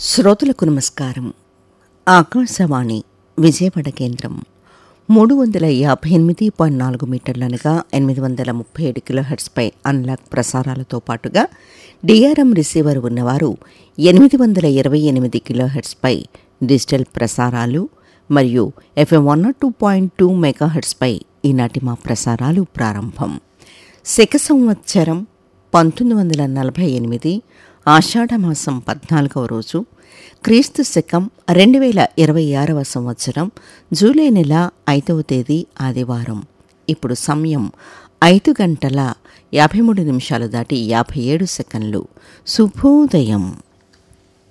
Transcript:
శ్రోతలకు నమస్కారం ఆకాశవాణి విజయవాడ కేంద్రం మూడు వందల యాభై ఎనిమిది పాయింట్ నాలుగు మీటర్లనగా ఎనిమిది వందల ముప్పై ఏడు కిలోహెర్ట్స్పై అన్లాక్ ప్రసారాలతో పాటుగా డిఆర్ఎం రిసీవర్ ఉన్నవారు ఎనిమిది వందల ఇరవై ఎనిమిది కిలోహెర్ట్స్పై డిజిటల్ ప్రసారాలు మరియు FM one naught two point two మెగాహెర్ట్స్పై ఈనాటి మా ప్రసారాలు ప్రారంభం శక సంవత్సరం పంతొమ్మిది వందల నలభై ఎనిమిది ఆషాఢమాసం పద్నాలుగవ రోజు క్రీస్తు శకం రెండు వేల ఇరవై ఆరవ సంవత్సరం జూలై నెల ఐదవ తేదీ ఆదివారం ఇప్పుడు సమయం ఐదు గంటల యాభై మూడు నిమిషాలు దాటి యాభై ఏడు సెకండ్లు శుభోదయం